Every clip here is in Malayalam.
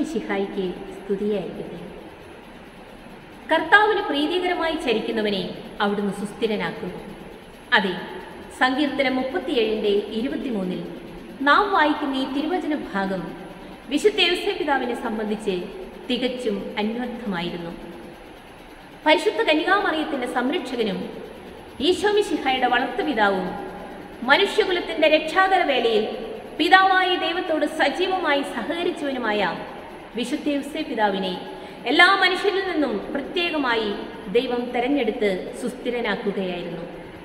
മിശിഹായിക്ക് സ്തുതിയായിരിക്കട്ടെ കർത്താവിന് പ്രീതികരമായി ചരിക്കുന്നവനെ അവിടുന്ന് സുസ്ഥിരനാക്കുന്നു അതെ സങ്കീർത്തനം മുപ്പത്തിയേഴിൻ്റെ ഇരുപത്തിമൂന്നിൽ നാം വായിക്കുന്ന ഈ തിരുവചന ഭാഗം വിശുദ്ധ യേശുപിതാവിനെ സംബന്ധിച്ച് തികച്ചും അന്വർത്ഥമായിരുന്നു പരിശുദ്ധ കന്യകാമറിയത്തിന്റെ സംരക്ഷകനും ഈശോമിശിഹായുടെ വളർത്തുപിതാവും മനുഷ്യകുലത്തിന്റെ രക്ഷാകര വേലയിൽ പിതാവായ ദൈവത്തോട് സജീവമായി സഹകരിച്ചവനുമായ വിശുദ്ധ യുസേ പിതാവിനെ എല്ലാ മനുഷ്യരിൽ നിന്നും പ്രത്യേകമായി ദൈവം തെരഞ്ഞെടുത്ത് സുസ്ഥിരനാക്കുകയായിരുന്നു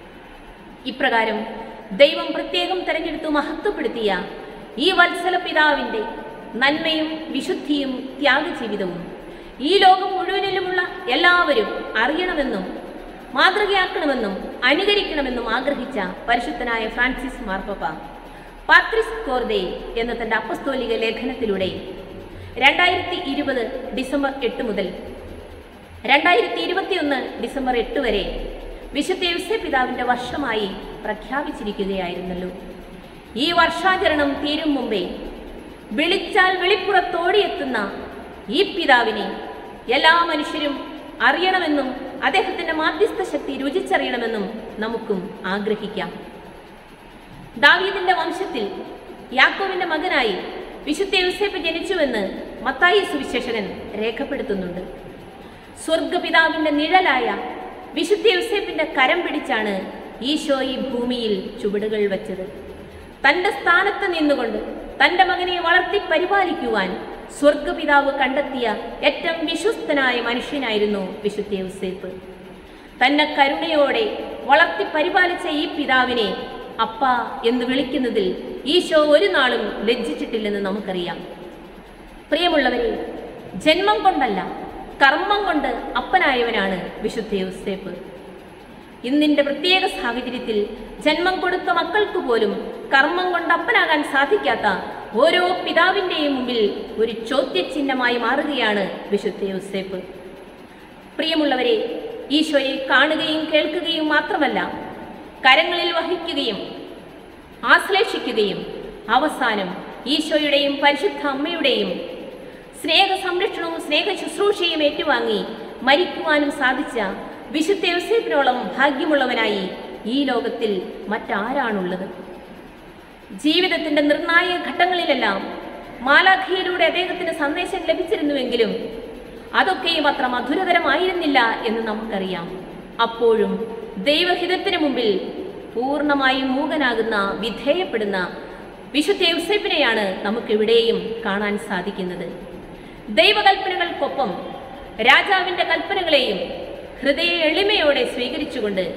ഇപ്രകാരം ദൈവം പ്രത്യേകം തെരഞ്ഞെടുത്തു മഹത്വപ്പെടുത്തിയ ഈ വത്സല പിതാവിൻ്റെ നന്മയും വിശുദ്ധിയും ത്യാഗജീവിതവും ഈ ലോകം മുഴുവനിലുമുള്ള എല്ലാവരും അറിയണമെന്നും മാതൃകയാക്കണമെന്നും അനുകരിക്കണമെന്നും ആഗ്രഹിച്ച പരിശുദ്ധനായ ഫ്രാൻസിസ് മാർപ്പപ്പ പാത്രിസ് കോർദെ എന്ന തന്റെ അപ്പസ്തോലിക ലേഖനത്തിലൂടെ രണ്ടായിരത്തി ഇരുപത് ഡിസംബർ എട്ട് മുതൽ രണ്ടായിരത്തി ഇരുപത്തിയൊന്ന് ഡിസംബർ എട്ട് വരെ വിശുദ്ധ യുസെ പിതാവിന്റെ വർഷമായി പ്രഖ്യാപിച്ചിരിക്കുകയായിരുന്നല്ലോ ഈ വർഷാചരണം തീരും മുമ്പേ വിളിച്ചാൽ വെളിപ്പുറത്തോടിയെത്തുന്ന ഈ പിതാവിനെ എല്ലാ മനുഷ്യരും അറിയണമെന്നും അദ്ദേഹത്തിന്റെ മാധ്യസ്ഥ ശക്തി രുചിച്ചറിയണമെന്നും നമുക്കും ആഗ്രഹിക്കാം ദാവീദിന്റെ വംശത്തിൽ യാക്കോവിന്റെ മകനായി വിശുദ്ധ യൂസേപ്പ് ജനിച്ചുവെന്ന് മത്തായി സുവിശേഷകൻ രേഖപ്പെടുത്തുന്നുണ്ട് സ്വർഗപിതാവിന്റെ നിഴലായ വിശുദ്ധ യൂസേപ്പിന്റെ കരം പിടിച്ചാണ് ഈശോ ഈ ഭൂമിയിൽ ചുവടുകൾ വച്ചത് തന്റെ സ്ഥാനത്ത് നിന്നുകൊണ്ട് തന്റെ മകനെ വളർത്തി പരിപാലിക്കുവാൻ സ്വർഗപിതാവ് കണ്ടെത്തിയ ഏറ്റവും വിശ്വസ്തനായ മനുഷ്യനായിരുന്നു വിശുദ്ധ യൂസേപ്പ് തന്നെ കരുണയോടെ വളർത്തി പരിപാലിച്ച ഈ പിതാവിനെ അപ്പ എന്ന് വിളിക്കുന്നതിൽ ഈശോ ഒരു നാളും ലജ്ജിച്ചിട്ടില്ലെന്ന് നമുക്കറിയാം പ്രിയമുള്ളവരെ ജന്മം കൊണ്ടല്ല കർമ്മം കൊണ്ട് അപ്പനായവനാണ് വിശുദ്ധ യൂസേപ്പ് ഇന്നിന്റെ പ്രത്യേക സാഹചര്യത്തിൽ ജന്മം കൊടുത്ത മക്കൾക്ക് പോലും കർമ്മം കൊണ്ട് അപ്പനാകാൻ സാധിക്കാത്ത ഓരോ പിതാവിൻ്റെയും മുമ്പിൽ ഒരു ചോദ്യചിഹ്നമായി മാറുകയാണ് വിശുദ്ധ യൂസേപ്പ് പ്രിയമുള്ളവരെ ഈശോയെ കാണുകയും കേൾക്കുകയും മാത്രമല്ല കരങ്ങളിൽ വഹിക്കുകയും ആശ്ലേഷിക്കുകയും അവസാനം ഈശോയുടെയും പരിശുദ്ധ അമ്മയുടെയും സ്നേഹ സംരക്ഷണവും സ്നേഹ ശുശ്രൂഷയും ഏറ്റുവാങ്ങി മരിക്കുവാനും സാധിച്ച വിശുദ്ധ യോസേപ്പിനോളം ഭാഗ്യമുള്ളവനായി ഈ ലോകത്തിൽ മറ്റാരാണുള്ളത് ജീവിതത്തിന്റെ നിർണായക ഘട്ടങ്ങളിലെല്ലാം മാലാഖയിലൂടെ അദ്ദേഹത്തിന് സന്ദേശം ലഭിച്ചിരുന്നുവെങ്കിലും അതൊക്കെയും അത്ര മധുരതരമായിരുന്നില്ല എന്ന് നമുക്കറിയാം അപ്പോഴും ദൈവഹിതത്തിന് മുമ്പിൽ പൂർണ്ണമായും മൂകനാകുന്ന വിധേയപ്പെടുന്ന വിശുദ്ധ യൂസേപ്പിനെയാണ് നമുക്കിവിടെയും കാണാൻ സാധിക്കുന്നത് ദൈവകൽപ്പനകൾക്കൊപ്പം രാജാവിൻ്റെ കൽപ്പനകളെയും ഹൃദയ എളിമയോടെ സ്വീകരിച്ചുകൊണ്ട്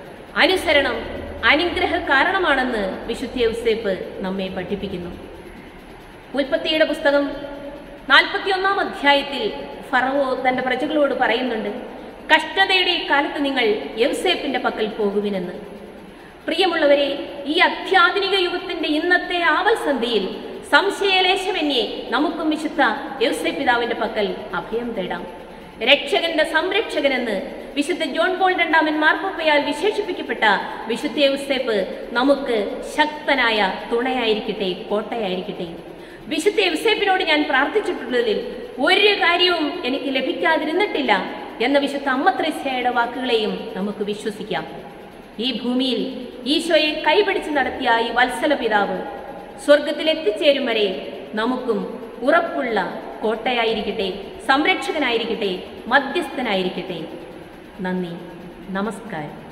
അനുസരണം അനുഗ്രഹ കാരണമാണെന്ന് വിശുദ്ധ യൂസേപ്പ് നമ്മെ പഠിപ്പിക്കുന്നു ഉൽപ്പത്തിയുടെ പുസ്തകം നാൽപ്പത്തിയൊന്നാം അധ്യായത്തിൽ ഫറവോ തന്റെ പ്രജകളോട് പറയുന്നുണ്ട് കഷ്ടതയുടെ ഈ കാലത്ത് നിങ്ങൾ യൗസേപ്പിന്റെ പക്കൽ പോകുവിനെന്ന് പ്രിയമുള്ളവരെ ഈ അത്യാധുനിക യുഗത്തിന്റെ ഇന്നത്തെ ആവൽ സന്ധിയിൽ സംശയലേശമന്യേ നമുക്കും വിശുദ്ധ യൗസേ പിതാവിന്റെ പക്കൽ അഭയം തേടാം രക്ഷകന്റെ സംരക്ഷകനെന്ന് വിശുദ്ധ ജോൺ പോൾ രണ്ടാമൻ മാർപ്പപ്പയാൽ വിശേഷിപ്പിക്കപ്പെട്ട വിശുദ്ധ യൗസേപ്പ് നമുക്ക് ശക്തനായ തുണയായിരിക്കട്ടെ കോട്ടയായിരിക്കട്ടെ വിശുദ്ധ യൗസേപ്പിനോട് ഞാൻ പ്രാർത്ഥിച്ചിട്ടുള്ളതിൽ ഒരു കാര്യവും എനിക്ക് ലഭിക്കാതിരുന്നിട്ടില്ല എന്ന വിശുദ്ധ അമ്മത്രേസ്യയുടെ വാക്കുകളെയും നമുക്ക് വിശ്വസിക്കാം ഈ ഭൂമിയിൽ ഈശോയെ കൈപിടിച്ച് നടത്തിയ ഈ വത്സല പിതാവ് സ്വർഗത്തിൽ എത്തിച്ചേരും വരെ നമുക്കും ഉറപ്പുള്ള കോട്ടയായിരിക്കട്ടെ സംരക്ഷകനായിരിക്കട്ടെ മധ്യസ്ഥനായിരിക്കട്ടെ നന്ദി നമസ്കാരം